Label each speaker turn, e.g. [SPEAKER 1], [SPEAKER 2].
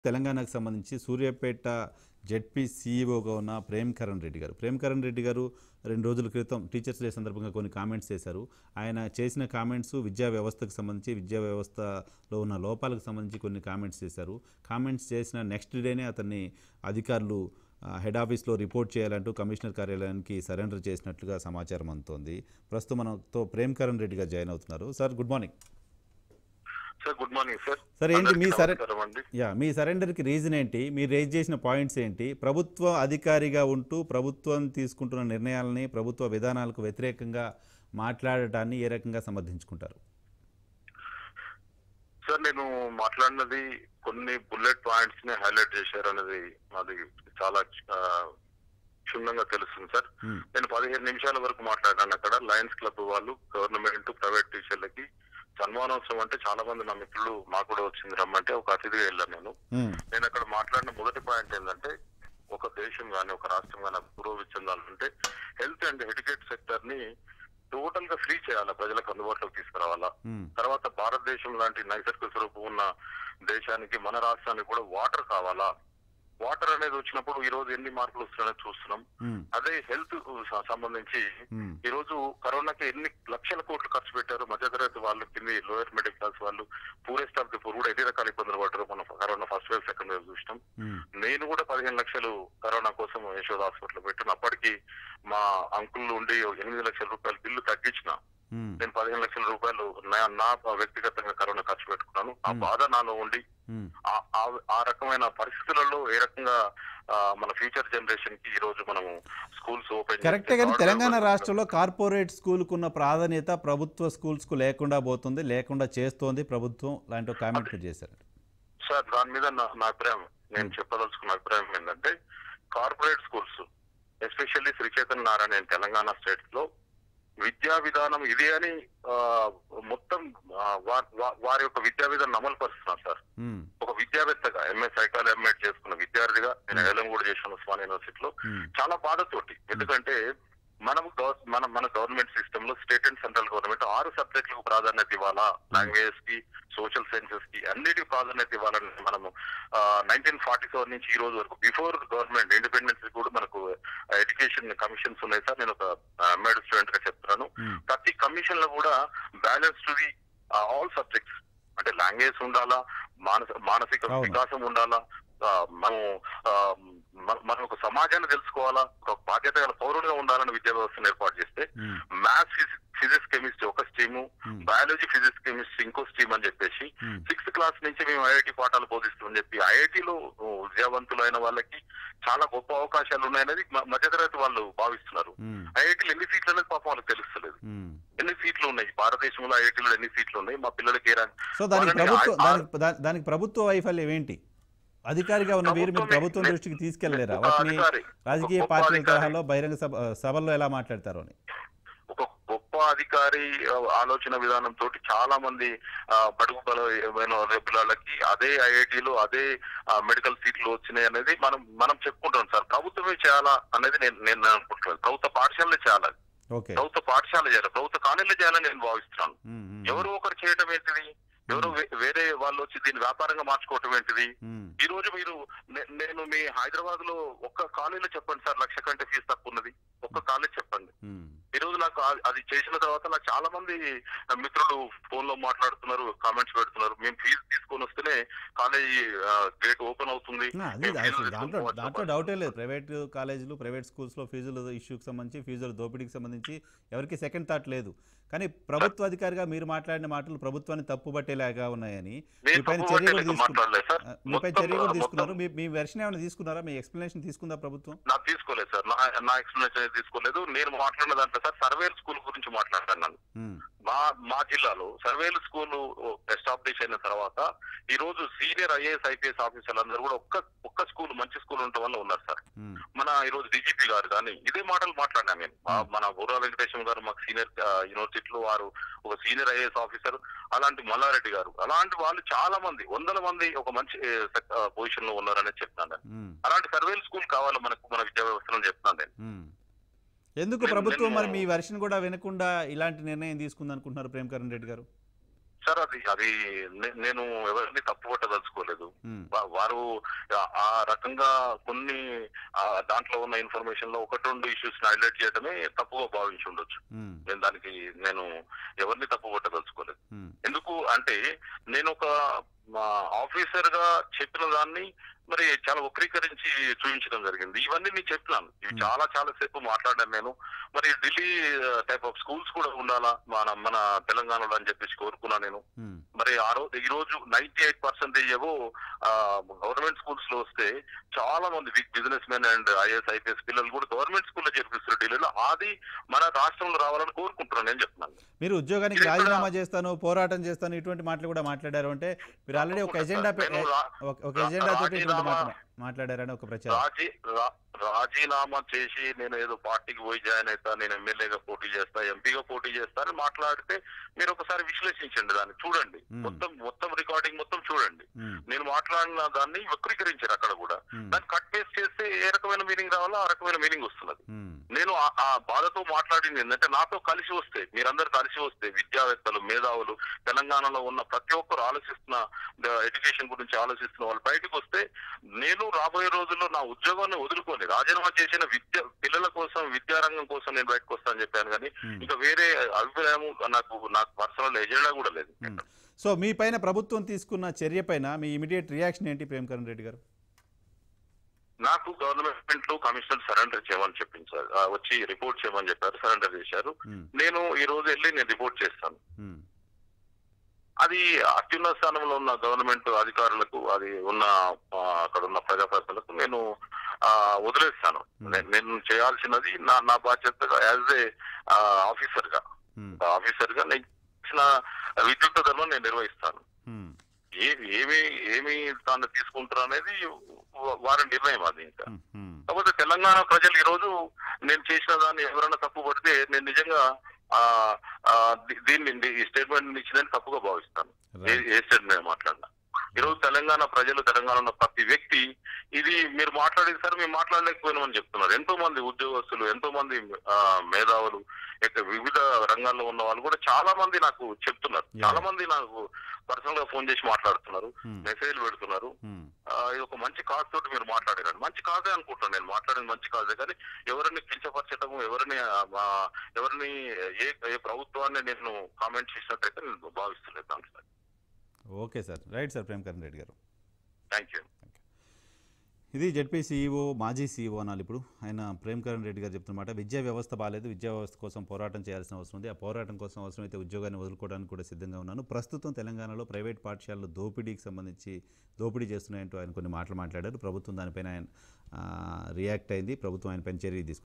[SPEAKER 1] తెలంగాణకు సంబంధించి సూర్యాపేట జెడ్పీ సీఈఓగా ఉన్న ప్రేమ్ కరణ్ రెడ్డి గారు ప్రేమ్ కరణ్ రెడ్డి గారు రెండు రోజుల క్రితం టీచర్స్ డే సందర్భంగా కొన్ని కామెంట్స్ చేశారు ఆయన చేసిన కామెంట్స్ విద్యా వ్యవస్థకు సంబంధించి విద్యా వ్యవస్థలో ఉన్న లోపాలకు సంబంధించి కొన్ని కామెంట్స్ చేశారు కామెంట్స్ చేసిన నెక్స్ట్ డేనే అతన్ని అధికారులు ఆ, హెడ్ ఆఫీస్లో రిపోర్ట్ చేయాలంటూ కమిషనర్ కార్యాలయానికి సరెండర్ చేసినట్లుగా సమాచారం అందుతోంది ప్రస్తుతం మనతో ప్రేమ్ కరణ్ రెడ్డి గారు జాయిన్ అవుతున్నారు sir good morning
[SPEAKER 2] sir good morning sir
[SPEAKER 1] sir ఏంటి మీ సరే
[SPEAKER 2] నమస్కారం అండి
[SPEAKER 1] యా మీ సరెండర్కి రీజన్ ఏంటి మీరు రేజ్ చేసిన పాయింట్స్ ఏంటి ప్రభుత్వ అధికారిగా ఉంటూ ప్రభుత్వం తీసుకుంటున్న నిర్ణయాలని ప్రభుత్వ విధానాలకు వ్యతిరేకంగా మాట్లాడటాన్ని ఏ రకంగా సమర్థించుకుంటారు
[SPEAKER 2] సార్ నేను మాట్లాడినది కొన్ని బుల్లెట్ పాయింట్స్ ని హైలైట్ చేశారు అనేది మాది చాలా ఆ, క్షుణ్ణంగా తెలుస్తుంది సార్
[SPEAKER 1] Hmm.
[SPEAKER 2] నేను పదిహేను నిమిషాల వరకు మాట్లాడాను అక్కడ లయన్స్ క్లబ్ వాళ్ళు గవర్నమెంట్ ప్రైవేట్ టీచర్లకి సన్మానోత్సవం అంటే చాలా మంది నా మిత్రులు మాకు కూడా వచ్చింది రమ్మంటే ఒక అతిథిగా వెళ్ళాను నేను
[SPEAKER 1] మ్మ్.
[SPEAKER 2] నేను అక్కడ మాట్లాడిన మొదటి పాయింట్ ఏంటంటే ఒక దేశం కానీ ఒక రాష్ట్రం కానీ పురోగతి చెందాలంటే హెల్త్ అండ్ ఎడ్యుకేట్ సెక్టర్ ని టోటల్ గా ఫ్రీ చేయాలి ప్రజలకు అందుబాటులోకి తీసుకురావాలా
[SPEAKER 1] మ్మ్.
[SPEAKER 2] తర్వాత భారతదేశం లాంటి నైసర్గిక స్వరూపం ఉన్న దేశానికి మన రాష్ట్రానికి కూడా వాటర్ కావాలా వాటర్ అనేది వచ్చినప్పుడు ఈ రోజు ఎన్ని మార్పులు వస్తున్నాయో చూస్తున్నాం
[SPEAKER 1] మ్మ్.
[SPEAKER 2] అదే హెల్త్ సంబంధించి
[SPEAKER 1] మ్మ్.
[SPEAKER 2] ఈ రోజు కరోనాకి ఎన్ని లక్షల కోట్లు ఖర్చు పెట్టారు మధ్యతరగతి వాళ్ళు కింద లోయర్ మిడిల్ క్లాస్ వాళ్ళు పూరెస్ట్ ఆఫ్ ది పూర్ కూడా ఎన్ని రకాల ఇబ్బందులు పడ్డారు మనం corona first wave second wave చూసినాం
[SPEAKER 1] మ్మ్.
[SPEAKER 2] నేను కూడా పదిహేను లక్షలు కరోనా కోసం యశోద హాస్పిటల్ పెట్టాను అప్పటికి మా అంకుల్ ఉండి ఎనిమిది లక్షల రూపాయలు బిల్లు తగ్గించిన
[SPEAKER 1] మ్మ్.
[SPEAKER 2] నేను పదిహేను లక్షల రూపాయలు నా నా వ్యక్తిగతంగా కరోనా ఖర్చు పెట్టుకున్నాను ఆ
[SPEAKER 1] Hmm.
[SPEAKER 2] బాధ నాలో ఉండి
[SPEAKER 1] మ్మ్.
[SPEAKER 2] ఆ- ఆ- ఆ రకమైన పరిస్థితులలో ఏ రకంగా ఆ, మన ఫ్యూచర్ జనరేషన్ కి ఈ రోజు మనము స్కూల్స్ ఓపెన్
[SPEAKER 1] కరెక్టే కానీ తెలంగాణ రాష్ట్రంలో కార్పొరేట్ స్కూల్కు ఉన్న ప్రాధాన్యత ప్రభుత్వ స్కూల్స్కు లేకుండా పోతుంది లేకుండా చేస్తోంది ప్రభుత్వం లాంటి ఒక కామెంట్ మీరు చేశారు
[SPEAKER 2] సార్ దాని మీద నా నా అభిప్రాయం నేను చెప్పదలుచుకున్న అభిప్రాయం ఏంటంటే corporate schools especially Sri Chaitanya Narayana Telangana state లో విద్యా విధానం ఇది అని ఆ, మొత్తం ఆ, వా- వా- వారి యొక్క విద్యా విధానం అమలు పరుస్తున్నారు సార్
[SPEAKER 1] మ్మ్.
[SPEAKER 2] ఒక విద్యావేత్తగా ఎంఏ సైకాలజీ ఎంఎడ్ చేసుకున్న విద్యార్థిగా నేను ఏలం కూడా చేశాను ఉస్మాన్ యూనివర్సిటీలో
[SPEAKER 1] మ్మ్.
[SPEAKER 2] చాలా బాధతోటి ఎందుకంటే మనం గవ- మన మన గవర్నమెంట్ సిస్టమ్ లో స్టేట్ అండ్ సెంట్రల్ గవర్నమెంట్ ఆరు సబ్జెక్టులకు ప్రాధాన్యత ఇవ్వాలా లాంగ్వేజ్ కి సోషల్ సైన్సెస్ కి అన్నిటికి ప్రాధాన్యత ఇవ్వాలని మనము నైన్టీన్ ఫార్టీ సెవెన్ నుంచి ఈ రోజు వరకు బిఫోర్ గవర్నమెంట్ ఇండిపెండెన్స్ కూడా మనకు ఎడ్యుకేషన్ కమిషన్స్ ఉన్నాయి సార్ నేను ఒక ఎంఎడ్ స్టూడెంట్ గా చెప్తున్నాను
[SPEAKER 1] మ్మ్.
[SPEAKER 2] ప్రతి కమిషన్ లో కూడా balance to the all subjects అంటే లాంగ్వేజ్ ఉండాలా మానస మానసిక
[SPEAKER 1] అవును.
[SPEAKER 2] వికాసం ఉండాలా ఆ, మనం ఆ, మన- మనం ఒక సమాజాన్ని తెలుసుకోవాలా ఒక బాధ్యత గల పౌరుడిగా ఉండాలని విద్యా వ్యవస్థను ఏర్పాటు చేస్తే
[SPEAKER 1] మ్మ్.
[SPEAKER 2] మ్యాథ్స్ ఫిజిక్స్ కెమిస్ట్రీ ఒక స్ట్రీము
[SPEAKER 1] మ్మ్.
[SPEAKER 2] బయాలజీ ఫిజిక్స్ కెమిస్ట్రీ ఇంకో స్ట్రీమ్ అని చెప్పేసి
[SPEAKER 1] మ్మ్.
[SPEAKER 2] సిక్స్త్ క్లాస్ నుంచి మేము ఐఐటి పాఠాలు బోధిస్తామని చెప్పి ఐఐటిలో విద్యావంతులైన వాళ్ళకి చాలా గొప్ప అవకాశాలు ఉన్నాయనేది మ- మధ్యతరగతి వాళ్ళు భావిస్తున్నారు
[SPEAKER 1] మ్మ్.
[SPEAKER 2] ఐఐటీలు ఎన్ని సీట్లు అనేది పాపం వాళ్ళకి తెలుస్తలేదు
[SPEAKER 1] మ్మ్.
[SPEAKER 2] ఎన్ని సీట్లు ఉన్నాయి భారతదేశంలో ఐఐటీలో ఎన్ని సీట్లు ఉన్నాయి మా పిల్లలకి ఏ రా-
[SPEAKER 1] సో దానికి
[SPEAKER 2] వాళ్ళని
[SPEAKER 1] ప్రభుత్వం
[SPEAKER 2] ఆ-
[SPEAKER 1] దానికి దా- దానికి ప్రభుత్వ వైఫల్యం ఏంటి అధికారిగా ఉన్న మీరు మీరు
[SPEAKER 2] ప్రభుత్వమే-
[SPEAKER 1] ప్రభుత్వం దృష్టికి తీసుకెళ్లలేరా
[SPEAKER 2] ఒక
[SPEAKER 1] వాటిని
[SPEAKER 2] అధికారి,
[SPEAKER 1] రాజకీయ
[SPEAKER 2] ఒక గొప్ప
[SPEAKER 1] పార్టీల
[SPEAKER 2] అధికారి.
[SPEAKER 1] తరహాలో బహిరంగ సభ సభల్లో ఎలా మాట్లాడతారు అని
[SPEAKER 2] ఒక గొప్ప అధికారి ఆ, ఆలోచన విధానం తోటి చాలా మంది ఆ, బడుగు బలమైన పిల్లలకి అదే ఐఐటీలో అదే ఆ, మెడికల్ సీట్లు వచ్చినాయి అనేది మనం మనం చెప్పుకుంటాం సార్ ప్రభుత్వమే చేయాలా అనేది నేను నేను అనుకుంటున్నాను ప్రభుత్వ పాఠశాలలే చేయాలి
[SPEAKER 1] ఓకే
[SPEAKER 2] ప్రభుత్వ పాఠశాల చేయాలి ప్రభుత్వ కాలేజీలు చేయాలని నేను భావిస్తున్నాను
[SPEAKER 1] మ్మ్. మ్మ్.
[SPEAKER 2] ఎవరు ఒకరు చేయటం ఏంటిది ఎవరు వే- వేరే వాళ్ళు వచ్చి దీన్ని వ్యాపారంగా మార్చుకోవటం ఏంటిది
[SPEAKER 1] మ్మ్.
[SPEAKER 2] ఈ రోజు మీరు నే- నేను మీ హైదరాబాద్ లో ఒక్క కాలేజీలో చెప్పండి సార్ లక్ష కంటే ఫీజు తక్కువ ఉన్నది ఒక్క కాలేజ్ చెప్పండి
[SPEAKER 1] మ్మ్.
[SPEAKER 2] ఈ రోజు నాకు ఆ- అది చేసిన తర్వాత నాకు చాలా మంది మిత్రులు ఫోన్ లో మాట్లాడుతున్నారు కామెంట్స్ పెడుతున్నారు మేము ఫీజు తీసుకొని వస్తేనే కాలేజీ గేట్ ఓపెన్ అవుతుంది
[SPEAKER 1] ఆ, అది
[SPEAKER 2] మేము
[SPEAKER 1] అది
[SPEAKER 2] ఫీజులు
[SPEAKER 1] దాంట్లో
[SPEAKER 2] తీసుకొని పోవచ్చు.
[SPEAKER 1] దాంట్లో డౌటే లేదు ప్రైవేట్ కాలేజీలు ప్రైవేట్ స్కూల్స్లో ఫీజుల ఇష్యూకి సంబంధించి ఫీజుల దోపిడీకి సంబంధించి ఎవరికి సెకండ్ థాట్ లేదు కానీ ప్రభుత్వ అధికారిగా మీరు మాట్లాడిన మాటలు ప్రభుత్వాన్ని తప్పుబట్టేలాగా ఉన్నాయని
[SPEAKER 2] నేను
[SPEAKER 1] మీ పైన
[SPEAKER 2] తప్పు
[SPEAKER 1] చర్య కూడా
[SPEAKER 2] పట్టలేక
[SPEAKER 1] తీసుకున్నారు
[SPEAKER 2] మాట్లాడలేదు సార్.
[SPEAKER 1] మీ పైన
[SPEAKER 2] మొత్తం-
[SPEAKER 1] చర్య కూడా
[SPEAKER 2] మొత్తం-
[SPEAKER 1] తీసుకున్నారు మీ మీ వెర్షన్ ఏమైనా తీసుకున్నారా మీ ఎక్స్ప్లెనేషన్ తీసుకుందా ప్రభుత్వం
[SPEAKER 2] నాకు తీసుకోలేదు సార్ నా నా ఎక్స్ప్లెనేషన్ అయితే తీసుకోలేదు నేను మాట్లాడిన దాంట్లో సార్ సర్వేల్ స్కూల్ గురించి మాట్లాడుతున్నాను
[SPEAKER 1] మ్మ్.
[SPEAKER 2] మా మా జిల్లాలో సర్వేలు స్కూల్ ఎస్టాబ్లిష్ అయిన తర్వాత ఈ రోజు సీనియర్ ఐఏఎస్ ఐపీఎస్ ఆఫీసర్లు అందరూ కూడా ఒక్క ఒక్క స్కూల్ మంచి స్కూల్ ఉండటం వల్ల ఉన్నారు సార్
[SPEAKER 1] మ్మ్.
[SPEAKER 2] మన ఈ రోజు డీజీపీ గారు కానీ ఇదే మాటలు మాట్లాడినా నేను ఆ, మన బుర్రా వెంకటేశ్వర గారు మాకు సీనియర్ యూనివర్సిటీలో వారు ఒక సీనియర్ ఐఏఎస్ ఆఫీసర్ అలాంటి మల్లారెడ్డి గారు అలాంటి వాళ్ళు చాలా మంది వందల మంది ఒక మంచి పొజిషన్ లో ఉన్నారని చెప్తాను నేను.
[SPEAKER 1] మ్మ్.
[SPEAKER 2] అలాంటి సర్వేలు స్కూల్ కావాలి మనకు మన విద్యా వ్యవస్థలో చెప్తాను నేను
[SPEAKER 1] మ్మ్. ఎందుకు
[SPEAKER 2] నేను-
[SPEAKER 1] ప్రభుత్వం
[SPEAKER 2] నేను-
[SPEAKER 1] మరి మీ వెర్షన్ కూడా వినకుండా ఇలాంటి నిర్ణయం తీసుకుంది అనుకుంటున్నారు ప్రేమ్ కరణ్ రెడ్డి గారు
[SPEAKER 2] సార్ అది అది నే- నేను ఎవరిని తప్పు పట్టదలుచుకోలేదు
[SPEAKER 1] ఉమ్,
[SPEAKER 2] వా- వారు ఆ- ఆ రకంగా కొన్ని ఆ దాంట్లో ఉన్న ఇన్ఫర్మేషన్ లో ఒకటి రెండు ఇష్యూస్ హైలైట్ చేయడమే తప్పుగా భావించి ఉండొచ్చు
[SPEAKER 1] ఉమ్,
[SPEAKER 2] నేను దానికి నేను ఎవరిని తప్పు పట్టదలుచుకోలేదు
[SPEAKER 1] ఉమ్,
[SPEAKER 2] ఎందుకు అంటే నేను ఒక మా ఆఫీసర్ గా చెప్పిన దాన్ని మరి చాలా వక్రీకరించి చూపించడం జరిగింది ఇవన్నీ నేను చెప్పినాను ఇవి
[SPEAKER 1] Hmm.
[SPEAKER 2] చాలా చాలా సేపు మాట్లాడాను నేను మరి ఢిల్లీ టైప్ ఆఫ్ స్కూల్స్ కూడా ఉండాలా మన మన తెలంగాణలో అని చెప్పేసి కోరుకున్నా నేను
[SPEAKER 1] ఉమ్,
[SPEAKER 2] మరి ఆ రోజు ఈ రోజు నైన్టీ ఎయిట్ పర్సెంటేజ్ ఏవో గవర్నమెంట్ స్కూల్స్ లో వస్తే చాలా మంది big business men and IAS IPS పిల్లలు కూడా గవర్నమెంట్ స్కూల్లో చేర్పిస్తారు ఢిల్లీలో అది మన రాష్ట్రంలో రావాలని కోరుకుంటున్నాను నేను చెప్తున్నాను
[SPEAKER 1] మీరు ఉద్యోగానికి
[SPEAKER 2] ఇక్కడ-
[SPEAKER 1] రాజీనామా చేస్తాను పోరాటం చేస్తాను ఇటువంటి మాటలు కూడా మాట్లాడారు అంటే మీరు ఆల్రెడీ ఒక ఎజెండా పె-
[SPEAKER 2] నేను రా-
[SPEAKER 1] ఒక- ఒక ఎజెండా తోటి ఇటువంటి
[SPEAKER 2] రాజీనామా-
[SPEAKER 1] మాట్లా- మాట్లాడారని ఒక ప్రచారం
[SPEAKER 2] రాజీ రా- రాజీనామా చేసి నేను ఏదో పార్టీకి పోయి జాయిన్ అవుతా నేను ఎమ్మెల్యేగా పోటీ చేస్తా ఎంపీగా పోటీ చేస్తా అని మాట్లాడితే మీరు ఒకసారి విశ్లేషించండి దాన్ని చూడండి
[SPEAKER 1] Hmm.
[SPEAKER 2] మొత్తం మొత్తం రికార్డింగ్ మొత్తం చూడండి
[SPEAKER 1] ఉమ్,
[SPEAKER 2] నేను మాట్లాడిన దాన్ని వక్రీకరించారు అక్కడ కూడా
[SPEAKER 1] ఉమ్,
[SPEAKER 2] దాన్ని కట్ పేస్ట్ చేస్తే ఏ రకమైన మీనింగ్ రావాలో ఆ రకమైన మీనింగ్ వస్తున్నది
[SPEAKER 1] ఉమ్,
[SPEAKER 2] నేను ఆ- ఆ బాధతో మాట్లాడింది ఏంటంటే నాతో కలిసి వస్తే మీరందరూ కలిసి వస్తే విద్యావేత్తలు మేధావులు తెలంగాణలో ఉన్న ప్రతి ఒక్కరు ఆలోచిస్తున్న ఎడ్యుకేషన్ గురించి ఆలోచిస్తున్న వాళ్ళు బయటకు వస్తే నేను రాబోయే రోజుల్లో నా ఉద్యోగాన్ని వదులుకొని రాజీనామా చేసిన విద్య పిల్లల కోసం విద్యారంగం కోసం నేను బయటకు వస్తానని చెప్పాను కానీ
[SPEAKER 1] ఉమ్.
[SPEAKER 2] ఇంకా వేరే అభిప్రాయం నాకు నాకు పర్సనల్ ఎజెండా కూడా లేదు
[SPEAKER 1] ఉమ్. సో మీ పైన ప్రభుత్వం తీసుకున్న చర్య పైన మీ ఇమీడియట్ రియాక్షన్ ఏంటి ప్రేమకరణ్ రెడ్డి గారు
[SPEAKER 2] నాకు గవర్నమెంట్ లో కమిషనర్ సరెండర్ చేయమని చెప్పింది సార్ ఆ, వచ్చి రిపోర్ట్ చేయమని చెప్పారు సరెండర్ చేశారు
[SPEAKER 1] ఉమ్,
[SPEAKER 2] నేను ఈ రోజు వెళ్ళి నేను రిపోర్ట్ చేస్తాను
[SPEAKER 1] ఉమ్,
[SPEAKER 2] అది అత్యున్నత స్థానంలో ఉన్న గవర్నమెంట్ అధికారులకు అది ఉన్న ఆ, అక్కడ ఉన్న ప్రజాప్రతినిధులకు నేను ఆ, వదిలేస్తాను
[SPEAKER 1] Hmm.
[SPEAKER 2] నే- నేను చేయాల్సినది నా నా బాధ్యతగా యాజ్ ఏ ఆఫీసర్ గా
[SPEAKER 1] ఉమ్,
[SPEAKER 2] ఆఫీసర్ గా నేను ఇచ్చిన విద్యుత్ ధర్మం నేను నిర్వహిస్తాను
[SPEAKER 1] ఉమ్,
[SPEAKER 2] ఏ ఏమి ఏమి తాను తీసుకుంటారు అనేది వా- వారి నిర్ణయం అది ఇంకా
[SPEAKER 1] ఉమ్, ఉమ్,
[SPEAKER 2] కాకపోతే తెలంగాణ ప్రజలు ఈ రోజు నేను చేసిన దాన్ని ఎవరైనా తప్పు పడితే నేను నిజంగా ఆ, ఆ, దీ- దీన్ని ఈ స్టేట్మెంట్ ఇచ్చిందని తప్పుగా భావిస్తాను ఏ
[SPEAKER 1] రైట్.
[SPEAKER 2] ఏ స్టేట్మెంట్ మాట్లాడినా ఈ రోజు తెలంగాణ ప్రజలు తెలంగాణ ఉన్న ప్రతి వ్యక్తి ఇది మీరు మాట్లాడేది సార్ మేము మాట్లాడలేకపోయినామని చెప్తున్నారు ఎంతో మంది ఉద్యోగస్తులు ఎంతో మంది ఆ, మేధావులు ఇక వివిధ రంగాల్లో ఉన్న వాళ్ళు కూడా చాలా మంది నాకు చెప్తున్నారు
[SPEAKER 1] Yeah.
[SPEAKER 2] చాలా మంది నాకు పర్సనల్ గా ఫోన్ చేసి మాట్లాడుతున్నారు
[SPEAKER 1] ఉమ్,
[SPEAKER 2] మెసేజ్ పెడుతున్నారు
[SPEAKER 1] ఉమ్,
[SPEAKER 2] ఆ, ఇది ఒక మంచి కాజ్ తోటి మీరు మాట్లాడారు మంచి కాజే అనుకుంటున్నాను నేను మాట్లాడేది మంచి కాజే కానీ ఎవరిని కించపరచడము ఎవరిని ఆ, ఆ, ఎవరిని ఏ ఏ ప్రభుత్వాన్ని నేను కామెంట్ చేసినట్టయితే నేను భావిస్తలేదు దాంట్లో
[SPEAKER 1] okay sir right sir Premkaran Reddy garu
[SPEAKER 2] thank you
[SPEAKER 1] ఇది జెడ్పీ సీఈఓ మాజీ సీఈఓ అనాలి ఇప్పుడు ఆయన ప్రేమకరణ్ రెడ్డి గారు చెప్తున్నమాట విద్యా వ్యవస్థ బాగాలేదు విద్యా వ్యవస్థ కోసం పోరాటం చేయాల్సిన అవసరం ఉంది ఆ పోరాటం కోసం అవసరమైతే ఉద్యోగాన్ని వదులుకోవడానికి కూడా సిద్ధంగా ఉన్నాను ప్రస్తుతం తెలంగాణలో ప్రైవేట్ పాఠశాలలు దోపిడీకి సంబంధించి దోపిడీ చేస్తున్నాయంటూ ఆయన కొన్ని మాటలు మాట్లాడారు ప్రభుత్వం దానిపైన ఆయన ఆ, రియాక్ట్ అయింది ప్రభుత్వం ఆయన పైన చర్య తీసుకుంది